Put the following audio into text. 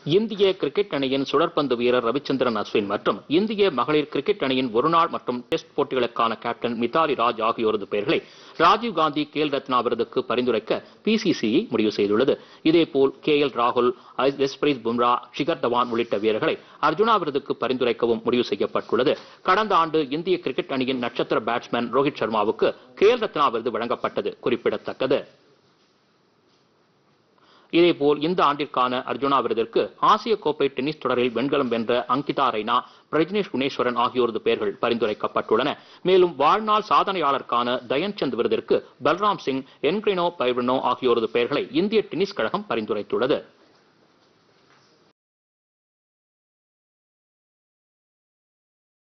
இந்திய கிரிக்கெட் அணியின் சுழற்பந்து வீரர் ரவிச்சந்திரன் அஸ்வின் மற்றும் இந்திய மகளிர் கிரிக்கெட் அணியின் ஒருநாள் மற்றும் டெஸ்ட் போட்டிகளுக்கான கேப்டன் மிதாலி ராஜ் ஆகியோரது பெயர்களை ராஜீவ்காந்தி கேல் ரத்னா விருதுக்கு பரிந்துரைக்க பிசிசிஐ முடிவு செய்துள்ளது இதேபோல் கே எல் ராகுல் ஜஸ்பிரீத் பும்ரா ஷிகர் தவான் உள்ளிட்ட வீரர்களை அர்ஜுனா விருதுக்கு பரிந்துரைக்கவும் முடிவு செய்யப்பட்டுள்ளது கடந்த ஆண்டு இந்திய கிரிக்கெட் அணியின் நட்சத்திர பேட்ஸ்மேன் ரோஹித் சர்மாவுக்கு கேல் ரத்னா விருது வழங்கப்பட்டது குறிப்பிடத்தக்கது இதேபோல் இந்த ஆண்டிற்கான அர்ஜுனா விருதிற்கு ஆசிய கோப்பை டென்னிஸ் தொடரில் வெண்கலம் வென்ற அங்கிதா ரெய்னா பிரஜ்னேஷ் குணேஸ்வரன் ஆகியோரது பெயர்கள் பரிந்துரைக்கப்பட்டுள்ளன மேலும் வாழ்நாள் சாதனையாளருக்கான தயன்சந்த் விருதிற்கு பல்ராம் சிங் என்கிரினோ பைவனோ ஆகியோரது பெயர்களை இந்திய டென்னிஸ் கழகம் பரிந்துரைத்துள்ளது